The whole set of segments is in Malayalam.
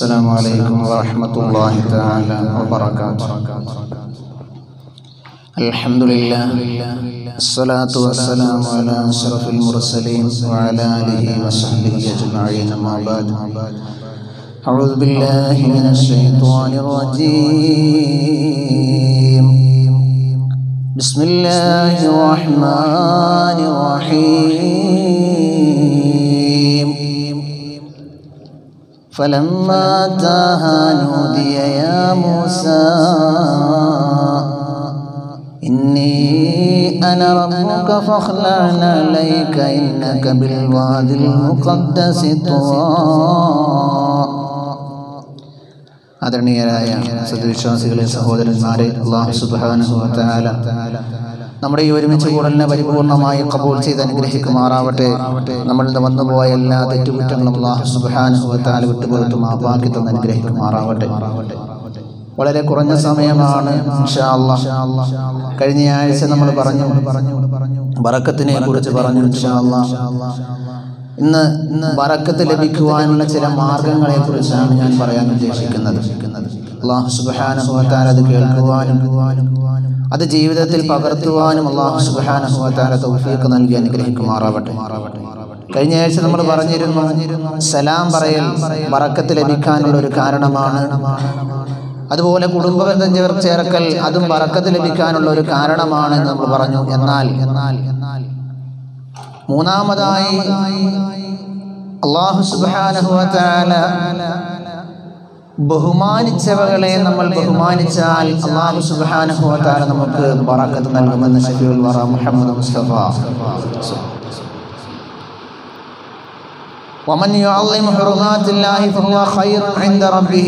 السلام عليكم ورحمة الله تعالى وبركاته الحمد لله الصلاة والسلام على أشرف المرسلين وعلى آله وصحبه أجمعين أما بعد أعوذ بالله من الشيطان الرجيم بسم الله الرحمن الرحيم فلما أتاها نودي يا موسى إني أنا ربك فاخلع عليك إنك بالوادي المقدس طوى ആദരണീയരായ സദ്വിശ്വാസികളെ സഹോദരന്മാരെ അള്ളാഹു സുബ്ഹാനഹു വ തആല നമ്മുടെ ഈ ഒരുമിച്ച് കൂടലിനെ പരിപൂർണമായി കബൂൾ ചെയ്ത് അനുഗ്രഹിക്കുമാറാവട്ടെ നമ്മളിൽ നിന്ന് വന്നുപോയ എല്ലാ തെറ്റുകുറ്റങ്ങളും അള്ളാഹു സുബ്ഹാനഹു വ തആല വിട്ടുപുറത്ത് മാപ്പാക്കി തന്ന് അനുഗ്രഹിക്കുമാറാവട്ടെ വളരെ കുറഞ്ഞ സമയമാണ് ഇൻഷാ അല്ലാഹ്. കഴിഞ്ഞ ആഴ്ച നമ്മൾ പറഞ്ഞു ബറക്കത്തിനെ കുറിച്ച് പറഞ്ഞു ഇൻഷാ അല്ലാഹ്. ഇന്ന് ഇന്ന് ബറക്കത്ത് ലഭിക്കുവാനുള്ള ചില മാർഗങ്ങളെ കുറിച്ചാണ് ഞാൻ പറയാൻ ഉദ്ദേശിക്കുന്നത് അള്ളാഹു സുബ്ഹാനഹു വ തആല അത് കേൾക്കുവാനും അത് ജീവിതത്തിൽ പകർത്തുവാനും അള്ളാഹു സുബ്ഹാനഹു വ തആല തൗഫീഖ് നൽകി അനുഗ്രഹിക്കുമാറാവട്ടെ കഴിഞ്ഞ ആഴ്ച നമ്മൾ പറഞ്ഞിരുന്നു സലാം പറയൽ ബറക്കത്ത് ലഭിക്കാനുള്ള ഒരു കാരണമാണ് അതുപോലെ കുടുംബബന്ധം ചേർ ചേർക്കൽ അതും ബറക്കത്ത് ലഭിക്കാനുള്ള ഒരു കാരണമാണ് എന്ന് നമ്മൾ പറഞ്ഞു എന്നാൽ എന്നാൽ എന്നാൽ മൂന്നാമതായി അള്ളാഹു സുബ്ഹാനഹു വ തആല ബഹുമാനിച്ചവകളെ നമ്മൾ ബഹുമാനിച്ചാൽ അള്ളാഹു സുബ്ഹാനഹു വ തആല നമുക്ക് ബറക്കത്ത് നൽകുമെന്ന് ഷഫീഉൽ വറ മുഹമ്മദ് മുസ്തഫ ومن يعظم حرمات الله فهو خير عند ربه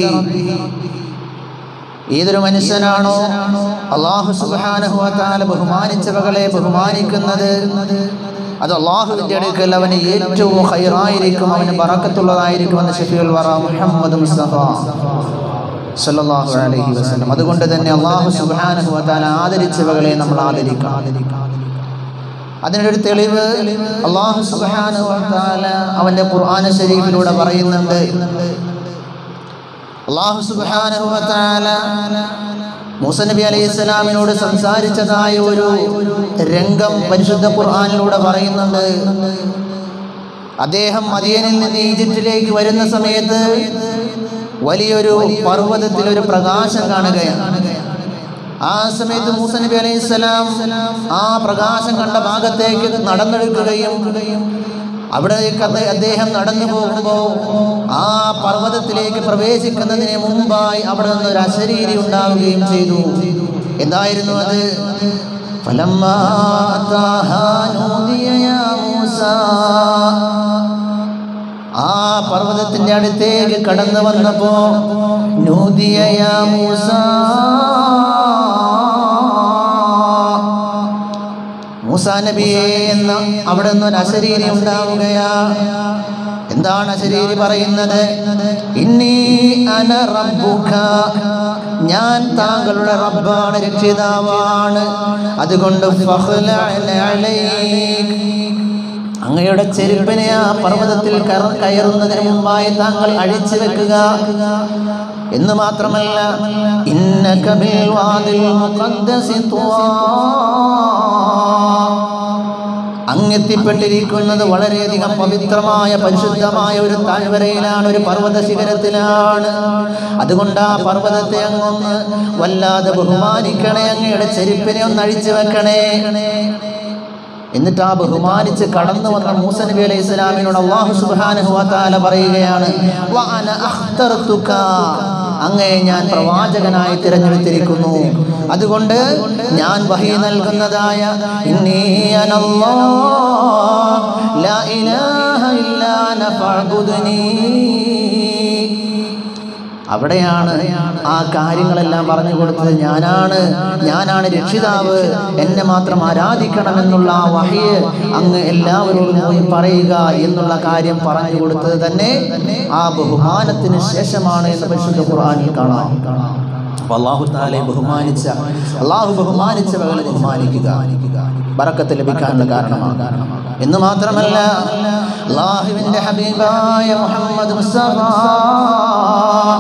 ഏതൊരു മനുഷ്യനാണോ അള്ളാഹു സുബ്ഹാനഹു വ തആല ബഹുമാനിച്ചവകളെ ബഹുമാനിക്കുന്നത് അത് അള്ളാഹുവിൻ്റെ അടുക്കൽ അവന് ഏറ്റവും ഹൈറായിരിക്കും അവന് ബറക്കത്തുള്ളതായിരിക്കും എന്ന് ഷഫീൽ വറ മുഹമ്മദ് മുസ്തഫ സല്ലല്ലാഹു അലൈഹി വസല്ലം അതുകൊണ്ട് തന്നെ അള്ളാഹു സുബ്ഹാനഹു വ തആല ആദരിച്ചവകളെ നമ്മൾ ആദരിക്കണം അതിനൊരു തെളിവ് അള്ളാഹു സുബ്ഹാനഹു വ തആല അവൻ്റെ ഖുർആന ശരീഫിലൂടെ പറയുന്നുണ്ട് അള്ളാഹു സുബ്ഹാനഹു വ തആല മൂസ നബി അലൈഹി സ്വലാമിനോട് സംസാരിച്ചതായ ഒരു രംഗം പരിശുദ്ധ ഖുർആനിലൂടെ പറയുന്നുണ്ട് അദ്ദേഹം മദിയനിൽ നിന്ന് ഈജിപ്തിലേക്ക് വരുന്ന സമയത്ത് വലിയൊരു പർവ്വതത്തിൽ ഒരു പ്രകാശം കാണുകയാണ് ആ സമയത്ത് മൂസ നബി അലൈഹി സ്വലാം ആ പ്രകാശം കണ്ട ഭാഗത്തേക്ക് നടന്നെടുക്കുകയും അവിടേക്ക് അദ്ദേ- അദ്ദേഹം നടന്നു പോകുമ്പോൾ ആ പർവ്വതത്തിലേക്ക് പ്രവേശിക്കുന്നതിന് മുമ്പായി അവിടെ നിന്ന് ഒരു അശരീരി ഉണ്ടാവുകയും ചെയ്തു എന്തായിരുന്നു അത് فلما أتاها نودي يا موسى ആ പർവ്വതത്തിന്റെ അടുത്തേക്ക് കടന്നു വന്നപ്പോ നൂദിയ യാ മൂസ മൂസാ നബിയെ എന്ന അവിടെ നിന്ന് ഒരു അശരീരി ഉണ്ടാവുകയാ എന്താണ് അശരീരി പറയുന്നത് ഇന്നീ അന റബ്ബുക ഞാൻ താങ്കളുടെ റബ്ബാണ് രക്ഷിതാവാണ് അതുകൊണ്ട് ഫഖ്ലഅ അലൈക് അങ്ങയുടെ ചെരുപ്പിനെ ആ പർവ്വതത്തിൽ കറ- കയറുന്നതിന് മുമ്പായി താങ്കൾ അഴിച്ചു വെക്കുക എന്ന് മാത്രമല്ല ഇന്നക ബിൽ വാദിൽ മുഖദ്ദസി തുവാ. അങ്ങെത്തിപ്പെട്ടിരിക്കുന്നത് വളരെയധികം പവിത്രമായ പരിശുദ്ധമായ ഒരു താഴ്വരയിലാണ് ഒരു പർവ്വത ശിഖരത്തിലാണ് അതുകൊണ്ട് ആ പർവ്വതത്തെ അങ്ങൊന്ന് വല്ലാതെ ബഹുമാനിക്കണേ അങ്ങയുടെ ചെരുപ്പിനെ ഒന്ന് അഴിച്ചു വെക്കണേ എന്നിട്ട് ആ ബഹുമാനിച്ച് കടന്നു വന്ന മൂസ നബി അലൈഹി ഇസ്ലാമിനോട് അള്ളാഹു സുബ്ഹാനഹു വ തആല പറയുകയാണ് വഅന അഖ്തർതുക അങ്ങേ ഞാൻ പ്രവാചകനായി തിരഞ്ഞെടുത്തിരിക്കുന്നു അതുകൊണ്ട് ഞാൻ വഹി നൽകുന്നതായ ഇന്നീ അനല്ലാഹ് ലാ ഇലാഹ ഇല്ലാ അന ഫഅ്ബുദ്നി അവിടെയാണ് ആ കാര്യങ്ങളെല്ലാം പറഞ്ഞു കൊടുത്തത് ഞാനാണ് ഞാനാണ് രക്ഷിതാവ് എന്നെ മാത്രം ആരാധിക്കണമെന്നുള്ള ആ വഹയെ അങ്ങ് എല്ലാവരോടും പോയി പറയുക എന്നുള്ള കാര്യം പറഞ്ഞു കൊടുത്തത് തന്നെ ആ ബഹുമാനത്തിന് ശേഷമാണ് എന്ന് പരിശുദ്ധ ഖുർആനിൽ കാണാം അപ്പൊ അള്ളാഹു താലെ ബഹുമാനിച്ച അള്ളാഹു ബഹുമാനിച്ചവകളെ ബഹുമാനിക്കുക ബറക്കത്ത് ലഭിക്കാനുള്ള കാരണമാണ് എന്ന് മാത്രമല്ല അള്ളാഹുവിന്റെ ഹബീബായ മുഹമ്മദ് മുസ്തഫ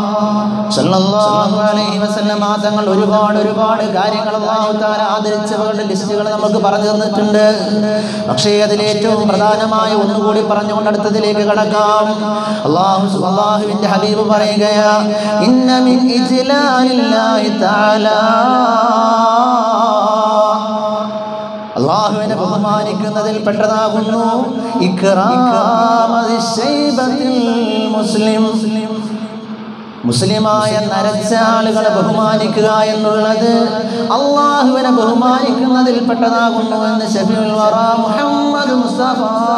സല്ലല്ലാഹു അലൈഹി വസല്ലമ തങ്ങൾ ഒരുപാട് ഒരുപാട് കാര്യങ്ങൾ അല്ലാഹു തആല ആദരിച്ചവരുടെ ലിസ്റ്റുകൾ നമുക്ക് പറഞ്ഞു തന്നിട്ടുണ്ട് പക്ഷേ അതിൽ ഏറ്റവും പ്രധാനമായ ഒന്നുകൂടി പറഞ്ഞുകൊണ്ട് അടുത്തതിലേക്ക് കടക്കാം അല്ലാഹു അല്ലാഹുവിന്റെ ഹബീബ് പറയുകയാ ഇന്ന മിൻ ഇജ്ലാലില്ലാഹി തആല അള്ളാഹുവിനെ ബഹുമാനിക്കുന്നതിൽ പെട്ടതാകുന്നു ഇക്റാമതി ശൈബത്തിൽ മുസ്ലിം മുസ്ലിമായ നരച്ച ആളുകളെ ബഹുമാനിക്കുക എന്നുള്ളത് അള്ളാഹുവിനെ ബഹുമാനിക്കുന്നതിൽ പെട്ടതാകുന്നു എന്ന് ഷഫീൽ വറ മുഹമ്മദ് മുസ്തഫ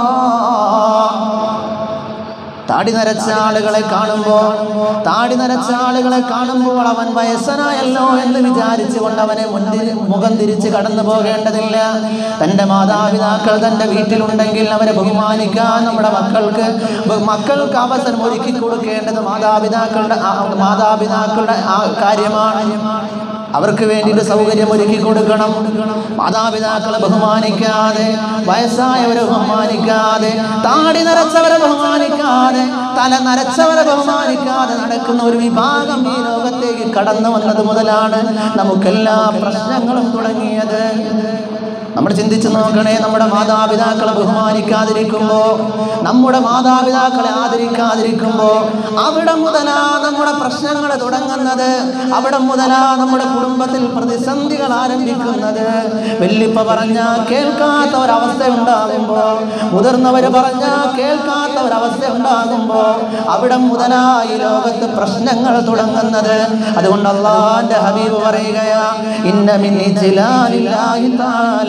താടി നരച്ച ആളുകളെ കാണുമ്പോൾ താടി നരച്ച ആളുകളെ കാണുമ്പോൾ അവൻ വയസ്സനായല്ലോ എന്ന് വിചാരിച്ചുകൊണ്ട് അവനെ മുന്നിൽ മുഖം തിരിച്ച് കടന്നു പോകേണ്ടതില്ല തൻ്റെ മാതാപിതാക്കൾ തൻ്റെ വീട്ടിലുണ്ടെങ്കിൽ അവരെ ബഹുമാനിക്കാൻ നമ്മുടെ മക്കൾക്ക് ബ- മക്കൾക്ക് അവസരം ഒരുക്കി കൊടുക്കേണ്ടത് മാതാപിതാക്കളുടെ ആ- മാതാപിതാക്കളുടെ ആ കാര്യമാണ് അവർക്ക് വേണ്ടിയിട്ട് സൗകര്യം ഒരുക്കി കൊടുക്കണം മാതാപിതാക്കളെ ബഹുമാനിക്കാതെ വയസ്സായവരെ ബഹുമാനിക്കാതെ താടി നരച്ചവരെ ബഹുമാനിക്കാതെ തല നരച്ചവരെ ബഹുമാനിക്കാതെ നടക്കുന്ന ഒരു വിഭാഗം ഈ ലോകത്തേക്ക് കടന്നു വന്നത് മുതലാണ് നമുക്കെല്ലാ പ്രശ്നങ്ങളും തുടങ്ങിയത് നമ്മൾ ചിന്തിച്ചു നോക്കണേ നമ്മുടെ മാതാപിതാക്കളെ ബഹുമാനിക്കാതിരിക്കുമ്പോ നമ്മുടെ മാതാപിതാക്കളെ ആദരിക്കാതിരിക്കുമ്പോ അവിടെ മുതലാ നമ്മുടെ പ്രശ്നങ്ങൾ തുടങ്ങുന്നത് അവിടെ മുതലാ നമ്മുടെ കുടുംബത്തിൽ പ്രതിസന്ധികൾ ആരംഭിക്കുന്നത് വെല്ലിപ്പ പറഞ്ഞ കേൾക്കാത്ത ഒരവസ്ഥ ഉണ്ടാകുമ്പോ മുതിർന്നവര് പറഞ്ഞ കേൾക്കാത്ത ഒരവസ്ഥ ഉണ്ടാകുമ്പോ അവിടെ മുതലാ ഈ ലോകത്ത് പ്രശ്നങ്ങൾ തുടങ്ങുന്നത് അതുകൊണ്ട് അള്ളാന്റെ ഹബീബ് പറയുകയാ ഇന്ന മിൻ ഇജ്ലാലില്ലാഹി തആല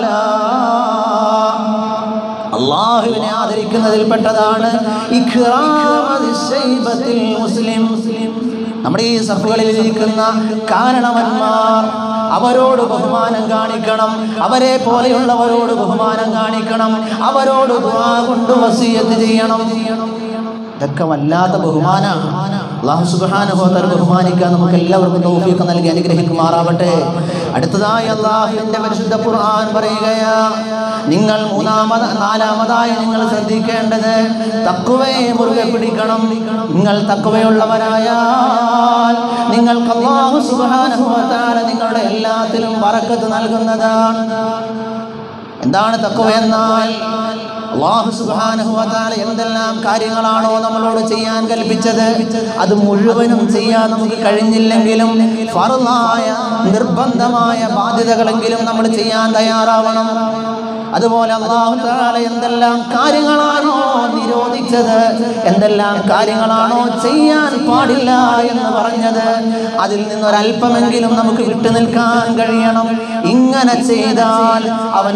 അള്ളാഹുവിനെ ആദരിക്കുന്നതിൽ പെട്ടതാണ് ഇഖ്റാമതി ശൈബത്തിൽ മുസ്ലിം നമ്മുടെ ഈ സഫുകളിൽ ഇരിക്കുന്ന കാരണവന്മാർ അവരോട് ബഹുമാനം കാണിക്കണം അവരെ പോലെയുള്ളവരോട് ബഹുമാനം കാണിക്കണം അവരോട് ദുആ കൊണ്ട് വസിയത്ത് ചെയ്യണം ഇതൊക്കെ വല്ലാത്ത ബഹുമാനമാണ് അള്ളാഹു സുബാനുഭവത്തർ ബഹുമാനിക്കാൻ നമുക്ക് എല്ലാവർക്കും തൗഫീഖ് നൽകി അനുഗ്രഹിക്കുമാറാവട്ടെ അടുത്തതായി അള്ളാഹുവിന്റെ പരിശുദ്ധ ഖുർആൻ പറയുകയാ നിങ്ങൾ മൂന്നാമത് നാലാമതായി നിങ്ങൾ ശ്രദ്ധിക്കേണ്ടത് തക്കുവയെ മുറുകെ പിടിക്കണം നിങ്ങൾ തക്കുവയുള്ളവരായാൽ നിങ്ങൾക്ക് അള്ളാഹു സുബാനുഭവത്താല നിങ്ങളുടെ എല്ലാത്തിലും വറക്കത്ത് നൽകുന്നതാണ് എന്താണ് തക്കുവ എന്നാൽ അള്ളാഹു സുബ്ഹാനഹു വ തആല എന്തെല്ലാം കാര്യങ്ങളാണോ നമ്മളോട് ചെയ്യാൻ കൽപ്പിച്ചത് അത് മുഴുവനും ചെയ്യാൻ നമുക്ക് കഴിഞ്ഞില്ലെങ്കിലും ഫർളായ നിർബന്ധമായ ബാധ്യതകളെങ്കിലും നമ്മൾ ചെയ്യാൻ തയ്യാറാവണം അതുപോലെ അള്ളാഹു തആല എന്തെല്ലാം കാര്യങ്ങളാണോ നിരോധിച്ചത് എന്തെല്ലാം കാര്യങ്ങളാണോ ചെയ്യാൻ പാടില്ല എന്ന് പറഞ്ഞത് അതിൽ നിന്നൊരല്പമെങ്കിലും നമുക്ക് വിട്ടുനിൽക്കാൻ കഴിയണം ഇങ്ങനെ ചെയ്താൽ അവൻ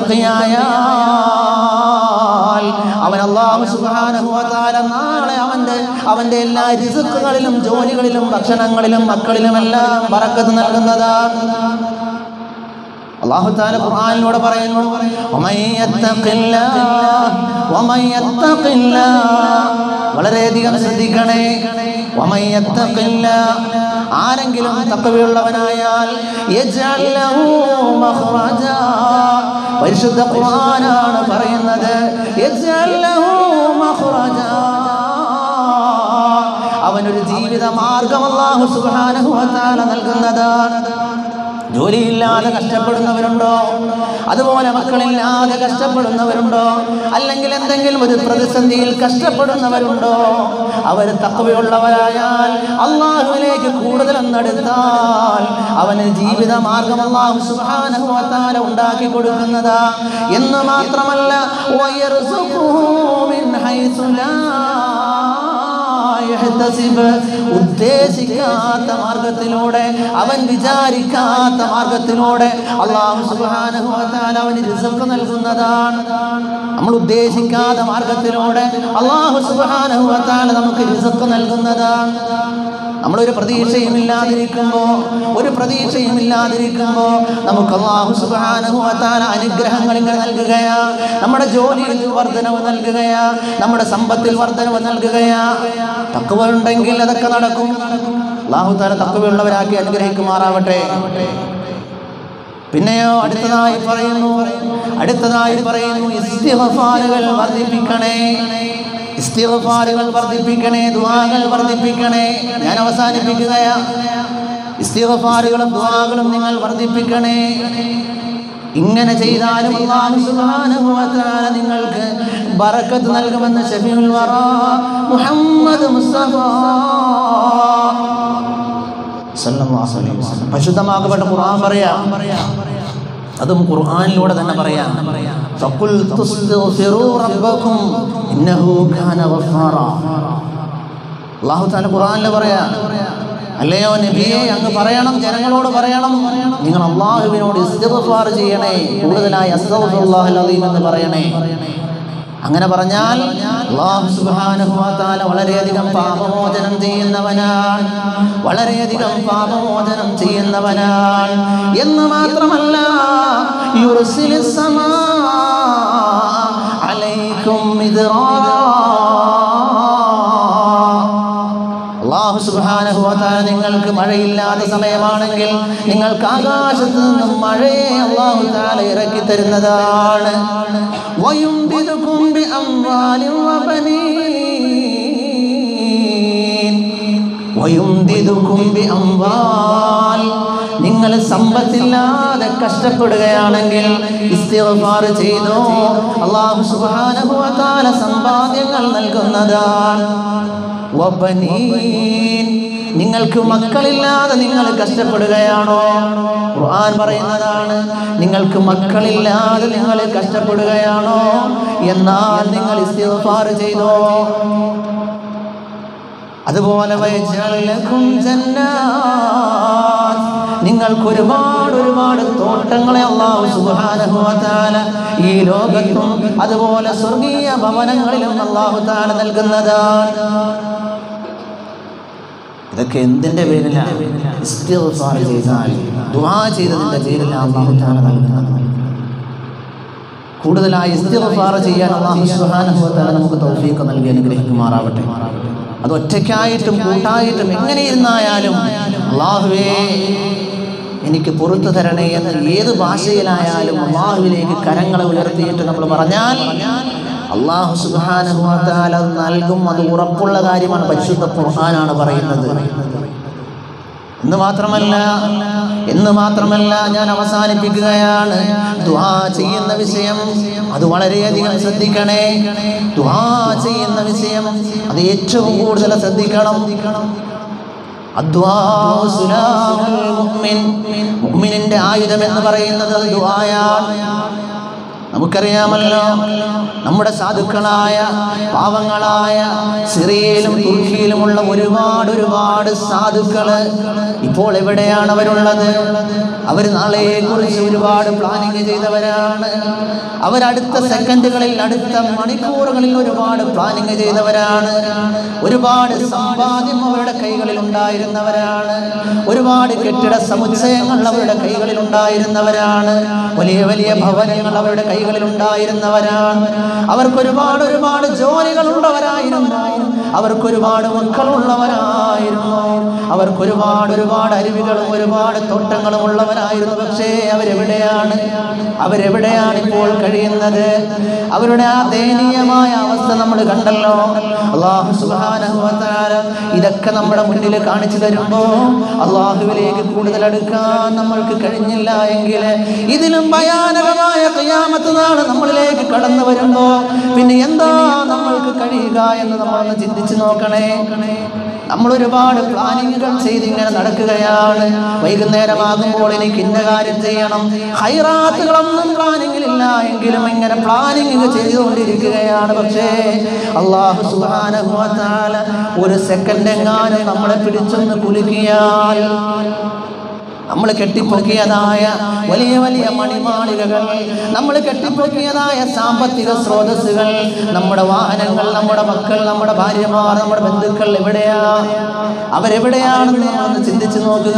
മുത്തഖിയായാൽ അവൻ അള്ളാഹു സുബ്ഹാനഹു വ തആല നാളെ അവന്റെ അവന്റെ എല്ലാ രിസുക്കുകളിലും ജോലികളിലും ഭക്ഷണങ്ങളിലും മക്കളിലുമെല്ലാം ബറക്കത്ത് നൽകുന്നതാണ് അള്ളാഹു താല ഖുർആനിലൂടെ പറയുന്നു "വമൻ യത്തഖില്ലാഹ്, വമൻ യത്തഖില്ലാഹ്." വളരെയധികം ശ്രദ്ധിക്കണേ വമൻ യത്തഖില്ലാഹ്. ആരെങ്കിലും തക്കവയുള്ളവനായാൽ യജ്അൽ ലഹു മഖ്റജാ. പരിശുദ്ധ ഖുർആനാണ് പറയുന്നത് യജ്അൽ ലഹു മഖ്റജാ. അവനൊരു ജീവിത മാർഗം അല്ലാഹു സുബ്ഹാനഹു വ തആല നൽകുന്നതാണ് ജോലിയില്ലാതെ കഷ്ടപ്പെടുന്നവരുണ്ടോ അതുപോലെ മക്കളില്ലാതെ കഷ്ടപ്പെടുന്നവരുണ്ടോ അല്ലെങ്കിൽ എന്തെങ്കിലും ഒരു പ്രതിസന്ധിയിൽ കഷ്ടപ്പെടുന്നവരുണ്ടോ അവർ തക്കവയുള്ളവരായാൽ അള്ളാഹുവിലേക്ക് കൂടുതൽ ഒന്നെടുത്താൽ അവന് ജീവിത മാർഗം അള്ളാഹു സുബ്ഹാനഹു വ തആല ഉണ്ടാക്കി കൊടുക്കുന്നതാ എന്ന് മാത്രമല്ല വയർസുഖുഹു മിൻ ഹൈസു ലാ യഹ്തസിബ്. ഉദ്ദേശിക്കാത്ത മാർഗത്തിലൂടെ അവൻ വിചാരിക്കാത്ത മാർഗത്തിലൂടെ അള്ളാഹു സുബ്ഹാനഹു വ തആല അവന് റിസ്ക് നൽകുന്നതാണ് നമ്മൾ ഉദ്ദേശിക്കാത്ത മാർഗത്തിലൂടെ അള്ളാഹു സുബ്ഹാനഹു വ തആല നമുക്ക് റിസ്ക് നൽകുന്നതാണ് നമ്മളൊരു പ്രതീക്ഷയും ഇല്ലാതിരിക്കുമ്പോ ഒരു പ്രതീക്ഷയും ഇല്ലാതിരിക്കുമ്പോ നമുക്ക് അള്ളാഹു സുബ്ഹാനഹു വ തആല അനുഗ്രഹങ്ങൾ ഇങ്ങനെ നൽകുകയാ നമ്മുടെ ജോലിയിൽ വർധനവ് നൽകുകയാ നമ്മുടെ സമ്പത്തിൽ വർധനവ് നൽകുകയാ തക്കുവ ഉണ്ടെങ്കിൽ അതൊക്കെ നടക്കും അള്ളാഹു താല തക്കുവയുള്ളവരാക്കി അനുഗ്രഹിക്കുമാറാവട്ടെ പിന്നെയോ അടുത്തതായി പറയുന്നു അടുത്തതായി പറയുന്നു ഇസ്തിഗ്ഫാറുകൾ വർദ്ധിപ്പിക്കണേ ഇസ്തിഗ്ഫാറുകൾ വർദ്ധിപ്പിക്കണേ ദുആകൾ വർദ്ധിപ്പിക്കണേ ഞാൻ അവസാനിപ്പിക്കുകയാ ഇസ്തിഗ്ഫാറുകളും ദുആകളും നിങ്ങൾ വർദ്ധിപ്പിക്കണേ ഇങ്ങനെ ചെയ്താലും അല്ലാഹു സുബ്ഹാനഹു വ തആല നിങ്ങൾക്ക് ബറക്കത്ത് നൽകുമെന്ന് ഷഫീഉൽ വറ മുഹമ്മദ് മുസ്തഫ സല്ലല്ലാഹു അലൈഹി വസല്ലം പരിശുദ്ധമാക്കപ്പെട്ട ഖുർആൻ പറയാം അതും ഖുർആനിലൂടെ തന്നെ പറയാം ഫഖുൽ തുസ്തഗ്ഫിറൂ റബ്ബക്കും ഇന്നഹു കാന ഗഫാറ അല്ലാഹു തആല ഖുർആനിൽ പറയാ അല്ലയോ നബിയെ അങ്ങ് പറയണം ജനങ്ങളോട് പറയണം നിങ്ങൾ അള്ളാഹുവിനോട് ഇസ്തിഗ്ഫാർ ചെയ്യണേ കൂടുതലായി അസ്തഗ്ഫിറുല്ലാഹൽ അലീം എന്ന് പറയണേ അങ്ങനെ പറഞ്ഞാൽ അല്ലാഹു സുബ്ഹാനഹു വ തആല വളരെയധികം പാപമോചനം ചെയ്യുന്നവനാണ് വളരെയധികം പാപമോചനം ചെയ്യുന്നവനാണ് എന്ന് മാത്രമല്ല യുർസിലിസ് സമാ അലൈക്കും അള്ളാഹു സുബ്ഹാനഹു വ തആല നിങ്ങൾക്ക് മഴയില്ലാത്ത സമയമാണെങ്കിൽ നിങ്ങൾക്ക് ആകാശത്ത് നിന്നും മഴയെ അള്ളാഹു തആല ഇറക്കി തരുന്നതാണ് വയുംദിദുകും ബിഅംവാലിൻ വബനീൻ വയുംദിദുകും ബിഅംവാൽ നിങ്ങൾ സമ്പത്തില്ലാതെ കഷ്ടപ്പെടുകയാണെങ്കിൽ ഇസ്തിഗ്ഫാർ ചെയ്തോ അള്ളാഹു സുബ്ഹാനഹു വ തആല സമ്പാദ്യങ്ങൾ നൽകുന്നതാണ് വബനീൻ നിങ്ങൾക്ക് മക്കളില്ലാതെ നിങ്ങൾ കഷ്ടപ്പെടുകയാണോ ഖുർആൻ പറയുന്നതാണ് നിങ്ങൾക്ക് മക്കളില്ലാതെ നിങ്ങൾ കഷ്ടപ്പെടുകയാണോ എന്നാൽ നിങ്ങൾ ഇസ്തിഗ്ഫാർ ചെയ്തോ അതുപോലെ വയജലക്കും ജന്നാത്ത് നിങ്ങൾക്ക് ഒരുപാട് ഒരുപാട് തോട്ടങ്ങളെ അള്ളാഹു സുബ്ഹാനഹു വ തആല ഈ ലോകത്തും അതുപോലെ സ്വർഗീയ ഭവനങ്ങളിലും അള്ളാഹു തആല നൽകുന്നതാണ് ഇതൊക്കെ എന്തിന്റെ പേരിലാണ് ഇസ്തിഗ്ഫാർ ചെയ്താൽ ദുആ ചെയ്തതിന്റെ പേരിലാണ് അള്ളാഹു തആല നൽകുന്നത് കൂടുതലായി ഇസ്തിഗ്ഫാർ ചെയ്യാൻ അള്ളാഹു സുബ്ഹാനഹു വ തആല നമുക്ക് തൗഫീഖ് നൽകി അനുഗ്രഹിക്കുമാറാവട്ടെ അത് ഒറ്റയ്ക്കായിട്ടും കൂട്ടായിട്ടും എങ്ങനെ ഇരുന്നായാലും അള്ളാഹുവേ എനിക്ക് പുറത്തു തരണേ എന്ന് ഏത് ഭാഷയിലായാലും അള്ളാഹുവിലേക്ക് കരങ്ങളെ ഉയർത്തിയിട്ട് നമ്മൾ പറഞ്ഞാൽ അള്ളാഹു സുബ്ഹാനഹു വ തആല അത് നൽകും അത് ഉറപ്പുള്ള കാര്യമാണ് പരിശുദ്ധ ഖുർആനാണ് പറയുന്നത് എന്ന് മാത്രമല്ല എന്ന് മാത്രമല്ല ഞാൻ അവസാനിപ്പിക്കുകയാണ് ദുആ ചെയ്യുന്ന വിഷയം അത് വളരെയധികം ശ്രദ്ധിക്കണേ ദുആ ചെയ്യുന്ന വിഷയം അത് ഏറ്റവും കൂടുതൽ ശ്രദ്ധിക്കണം അദ്വാഉ സുലാമുൽ മുഅ്മിൻ മുഅ്മിനിന്റെ ആയുധം എന്ന് പറയുന്നത് അത് ദുആയാണ് നമുക്കറിയാമല്ലോ നമ്മുടെ സാധുക്കളായ പാവങ്ങളായ സിറിയയിലും തുർക്കിയിലുമുള്ള ഒരുപാട് ഒരുപാട് സാധുക്കള് ഇപ്പോൾ എവിടെയാണ് അവരുള്ളത് അവർ നാളെയെ കുറിച്ച് ഒരുപാട് പ്ലാനിങ് ചെയ്തവരാണ് അവരടുത്ത സെക്കൻഡുകളിൽ അടുത്ത മണിക്കൂറുകളിൽ ഒരുപാട് പ്ലാനിങ് ചെയ്തവരാണ് ഒരുപാട് സമ്പാദ്യം അവരുടെ കൈകളിൽ ഉണ്ടായിരുന്നവരാണ് ഒരുപാട് കെട്ടിട സമുച്ചയങ്ങൾ അവരുടെ കൈകളിൽ ഉണ്ടായിരുന്നവരാണ് വലിയ വലിയ ഭവനങ്ങൾ അവരുടെ കൈകളിൽ ഉണ്ടായിരുന്നവരാണ് അവർക്ക് ഒരുപാട് ഒരുപാട് ജോലികൾ ഉള്ളവരായിരുന്നു അവർക്ക് ഒരുപാട് മക്കളുള്ളവരായിരുന്നു അവർക്ക് ഒരുപാട് ഒരുപാട് അരുവികളും ഒരുപാട് തോട്ടങ്ങളും ഉള്ളവരായിരുന്നു പക്ഷേ അവരെവിടെയാണ് അവരെവിടെയാണ് ഇപ്പോൾ കഴിയുന്നത് അവരുടെ ആ ദയനീയമായ അവസ്ഥ നമ്മൾ കണ്ടല്ലോ അള്ളാഹു സുബ്ഹാനഹു വ തആല ഇതൊക്കെ നമ്മുടെ മുന്നിൽ കാണിച്ചു തരുമ്പോ അള്ളാഹുവിലേക്ക് കൂടുതൽ അടുക്കാൻ നമ്മൾക്ക് കഴിഞ്ഞില്ല എങ്കിൽ ഇതിലും ഭയാനകമായ ഖിയാമത്ത് നാൾ നമ്മളിലേക്ക് കടന്നു വരുമ്പോ പിന്നെ എന്താ നമ്മൾക്ക് കഴിയുക എന്ന് നമ്മളൊന്ന് ചിന്തിച്ചു നോക്കണേ നമ്മൾ ഒരുപാട് പ്ലാനിങ്ങുകൾ ചെയ്ത് ഇങ്ങനെ നടക്കുകയാണ് വൈകുന്നേരമാകുമ്പോൾ എനിക്ക് ഇന്ന കാര്യം ചെയ്യണം ഹൈറാത്തുകളൊന്നും പ്ലാനിങ്ങിലില്ല എങ്കിലും ഇങ്ങനെ പ്ലാനിങ് ചെയ്തുകൊണ്ടിരിക്കുകയാണ് പക്ഷേ അള്ളാഹു സുബ്ഹാനഹു വ തആല ഒരു സെക്കൻഡ് എങ്ങാനും നമ്മളെ പിടിച്ചൊന്ന് കുലുക്കിയാൽ നമ്മൾ കെട്ടിപ്പൊക്കിയതായ വലിയ വലിയ മണിമാളികകൾ നമ്മൾ കെട്ടിപ്പൊക്കിയതായ സാമ്പത്തിക സ്രോതസ്സുകൾ നമ്മുടെ വാഹനങ്ങൾ നമ്മുടെ മക്കൾ നമ്മുടെ ഭാര്യമാർ നമ്മുടെ ബന്ധുക്കൾ എവിടെയാ അവരെവിടെയാണെന്ന് നമ്മളൊന്ന് ചിന്തിച്ചു നോക്കുക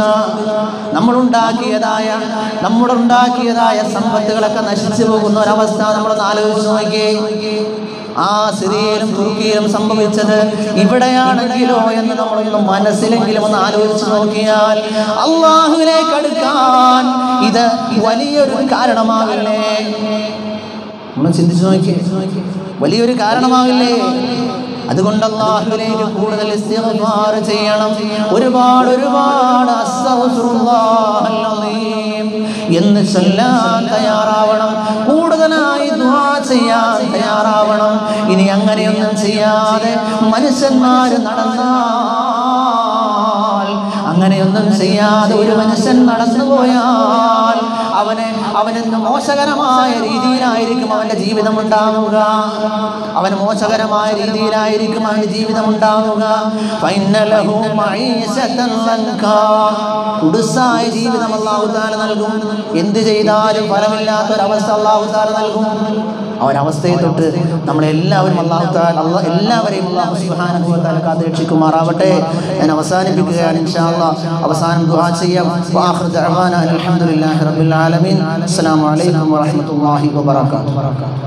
നമ്മളുണ്ടാക്കിയതായ നമ്മളുണ്ടാക്കിയതായ സമ്പത്തുകളൊക്കെ നശിച്ചു പോകുന്ന ഒരവസ്ഥ നമ്മളൊന്ന് ആലോചിച്ച് നോക്കിയേ ആ സിറിയയിലും തുർക്കിയിലും സംഭവിച്ചത് ഇവിടെയാണെങ്കിലോ എന്ന് നമ്മളൊന്ന് മനസ്സിലെങ്കിലും ഒന്ന് ആലോചിച്ച് നോക്കിയാൽ അള്ളാഹുവിലേക്ക് അടുക്കാൻ ഇത് വലിയൊരു കാരണമാകില്ലേ നമ്മൾ ചിന്തിച്ചു നോക്കിയേ വലിയൊരു കാരണമാകില്ലേ അതുകൊണ്ട് അള്ളാഹുവിലേക്ക് കൂടുതൽ ഇസ്തിഗ്ഫാർ ചെയ്യണം ഒരുപാട് ഒരുപാട് അസ്തഗ്ഫിറുല്ലാഹൽ അലീം എന്ന് ചൊല്ലാൻ തയ്യാറാവണം കൂടുതലായി ദുആ ചെയ്യാൻ തയ്യാറാവണം ഇനി അങ്ങനെയൊന്നും ചെയ്യാതെ മനുഷ്യന്മാർ നടന്നാൽ അങ്ങനെയൊന്നും ചെയ്യാതെ ഒരു മനുഷ്യൻ നടന്നു പോയാൽ അവന് അവനെന്ന് മോശകരമായ രീതിയിലായിരിക്കും അവന്റെ ജീവിതം ഉണ്ടാവുക അവന് മോശകരമായ രീതിയിലായിരിക്കും അവന്റെ ജീവിതം ഉണ്ടാവുക ഫൈനലഹു മഈശതൻ ലൻകാ. കുടുസായ ജീവിതം അള്ളാഹു താല നൽകും എന്ത് ചെയ്താലും ഫലമില്ലാത്ത ഒരവസ്ഥ അള്ളാഹു താല നൽകും ആ ഒരവസ്ഥയെ തൊട്ട് നമ്മളെല്ലാവരും അള്ളാഹു താല അള്ളാഹ് എല്ലാവരെയും അള്ളാഹു സുബ്ഹാനഹു വ തആല കാത്തുരക്ഷിക്കുമാറാവട്ടെ ഞാൻ അവസാനിപ്പിക്കുകയാണ് ഇൻഷാ അല്ലാഹ് അവസാനം ദുആ ചെയ്യാം വാഖിർ ദഅവാന അൽഹംദുലില്ലാഹി റബ്ബിൽ ആലമീൻ അസ്സലാമു അലൈക്കും വറഹ്മത്തുള്ളാഹി വബറകാതുഹു